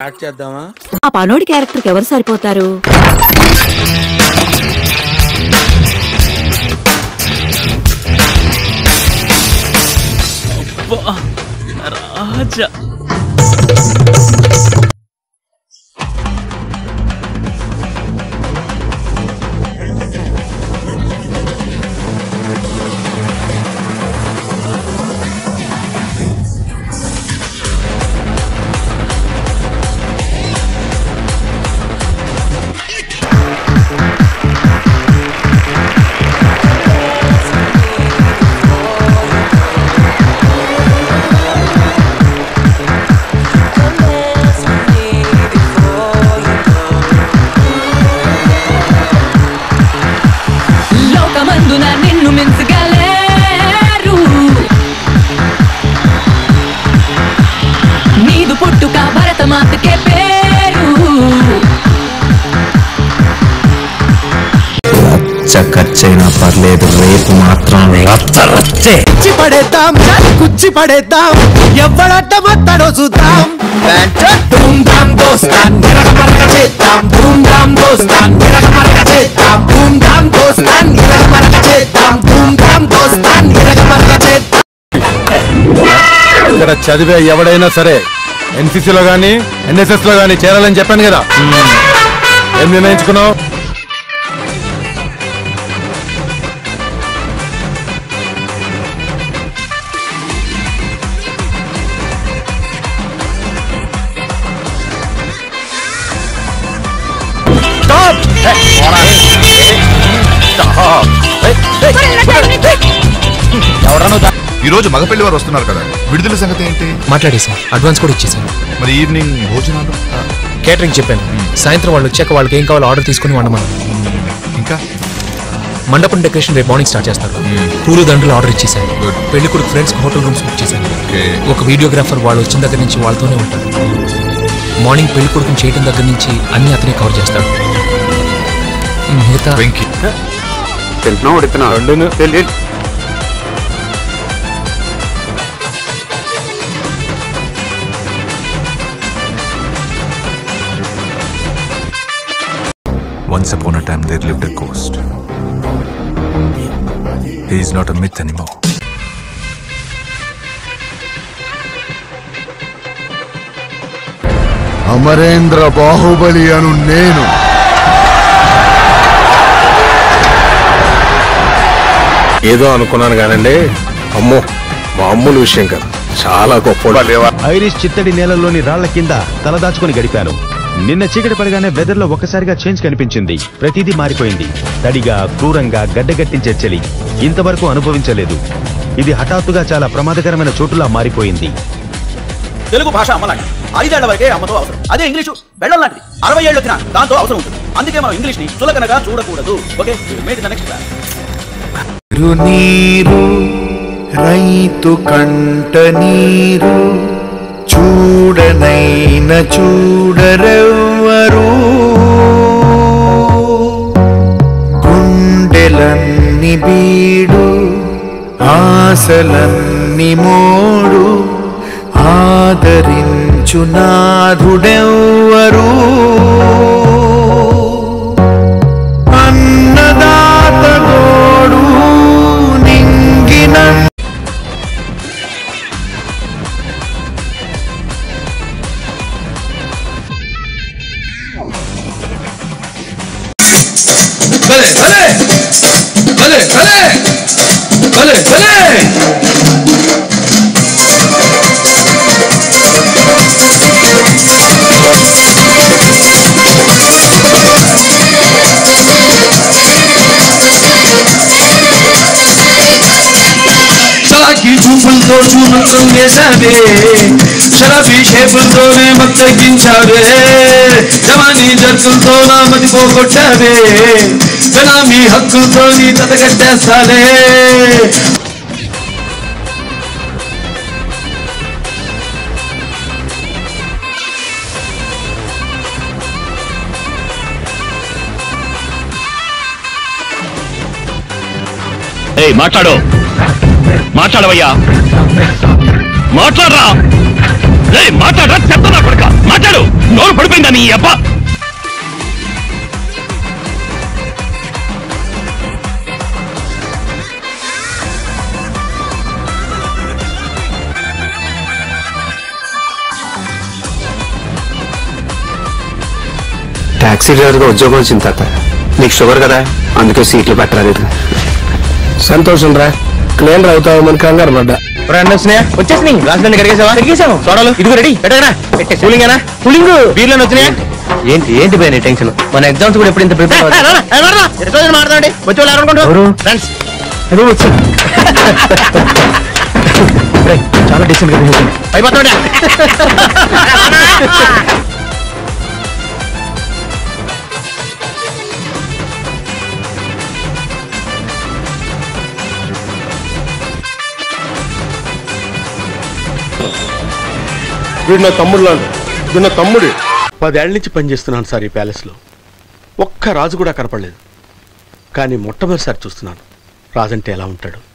Start చేద్దామా ఆ పనోడి క్యారెక్టర్కి ఎవరు సరిపోతారు రాజా లోకమందున నిన్ను మించగలేరు నీదు పుట్టుక భరతమాతకే పేరు ఖర్చైనా పర్లేదు రేపు మాత్రం రచ్చ రచ్చే కుచ్చి పడేద్దాం కుచ్చి పడేద్దాం ఎవడట్టమత్తడో చూద్దాం ధూమ్ ధామ్ దోస్తాన్ నిరగమరగ చేద్దాం ధూమ్ ధామ్ దోస్తాన్ నిరగమరగ చేద్దాం ధూమ్ ధామ్ దోస్తాన్ నిరగమరగ చేద్దాం ధూమ్ ధామ్ దోస్తాన్ నిరగమరగ చేద్దాం ఇక్కడ చదివే ఎవడైనా సరే ఎన్సీసీలో గానీ ఎన్ఎస్ఎస్ లో గానీ చేరాలని చెప్పాను కదా ఏం నిర్ణయించుకున్నావు ఈ రోజు మగపెళ్లి వారు వస్తున్నారు కదా విడుదల సంగతి ఏంటి మాట్లాడేసాం అడ్వాన్స్ కూడా ఇచ్చేసాను మరి ఈవినింగ్ భోజనాలు కేటరింగ్ చెప్పాను సాయంత్రం వాళ్ళు వచ్చాక వాళ్ళకి ఏం కావాలో ఆర్డర్ తీసుకుని వండమను ఇంకా మండపం డెకరేషన్ రేపు మార్నింగ్ స్టార్ట్ చేస్తారు పూలు దండలు ఆర్డర్ ఇచ్చేసాను Good. పెళ్లి కొడుకు ఫ్రెండ్స్ హోటల్ రూమ్స్ బుక్ చేశాను Okay. ఒక వీడియోగ్రాఫర్ వాళ్ళు వచ్చిన దగ్గర నుంచి వాళ్ళతోనే ఉంటారు మార్నింగ్ పెళ్లి కొడుకుని చేయడం దగ్గర నుంచి అన్ని అతనే కవర్ చేస్తాడు మిగతా వెంకీ రెండును Once upon a time, there lived a ghost. He is not a myth anymore. Amarendra Baahubali అను నేను ఏదో అనుకున్నాను కానండి అమ్మో మామూలు విషయం కాదు చాలా గొప్ప ఐరిష్ చిత్తడి నేలల్లోని రాళ్ల కింద తలదాచుకుని గడిపాను నిన్న చీకటి పడగానే వెదర్ లో ఒక్కసారిగా చేంజ్ కనిపించింది ప్రతిదీ మారిపోయింది తడిగా క్రూరంగా గడ్డగట్టించే చలి ఇంతవరకు అనుభవించలేదు ఇది హఠాత్తుగా చాలా ప్రమాదకరమైన చోటులా మారిపోయింది తెలుగు భాష అమ్మలాంటి ఐదేళ్ల వరకే అమ్మతో అవసరం అదే ఇంగ్లీషు బెళ్ళం లాంటిది అరవై ఏళ్ళు వచ్చినా దాంతో అవసరం ఉంటుంది అందుకే మనం ఇంగ్లీష్ ని చులకనగా చూడకూడదు okay mate the next class నీరు రైతు కంట నీరు చూడనైన చూడరెవ్వరు గుండెలన్ని బీడు ఆశలన్ని మోడు ఆదరించు నాథుడెవ్వరు అన్నదాత గోడు నింగిన భలే భలే భలే భలే భలే భలే చలాకి చూపులతో చూమంత్రం వేశావే షరఫీ షేపులతోనే మత్తగించావే జవానీ జర్కులతో నా మతి పోగొట్టావే జనామీ హక్కులతో నీ తతగట్టేస్తాలే ఏయ్ మాట్లాడు మాట్లాడవయ్యా మాట్లాడరా ఏయ్ మాట్లాడరా చెప్తున్నా కొడుక మాట్లాడు అయిపోయిందా నీ అబ్బా టాక్సీ డ్రైవర్గా ఉద్యోగం వచ్చింది తాత నీకు షుగర్ కదా అందుకే సీట్లు పెట్టరాలేదు సంతోషం రా క్లీన్ అవుతామని కంగారు పడ్డా వచ్చేసినాయి రాజధాని కడిగేసావా కడిగేసాము సోడాలు ఇదిగో రెడీ పెట్టగరా పెట్టే కూలింగ్ ఏనా కూలింగ్ బీర్లను వచ్చినాయా ఏంటి ఏంటి పోయిన టెన్షన్ మన ఎగ్జామ్స్ కూడా ఎప్పుడు ఇంత ప్రిపేర్ మాట్లాడండి వచ్చి వాళ్ళు అనుకుంటారు ఫ్రెండ్స్ చాలా డీసెంట్ గా అయిపోతాడా వీడు నా తమ్ముడు లాంటి వీడు నా తమ్ముడు పదేళ్ల నుంచి పనిచేస్తున్నాను సార్ ఈ ప్యాలెస్లో ఒక్క రాజు కూడా కనపడలేదు కానీ మొట్టమొదటిసారి చూస్తున్నాను రాజంటే ఎలా ఉంటాడు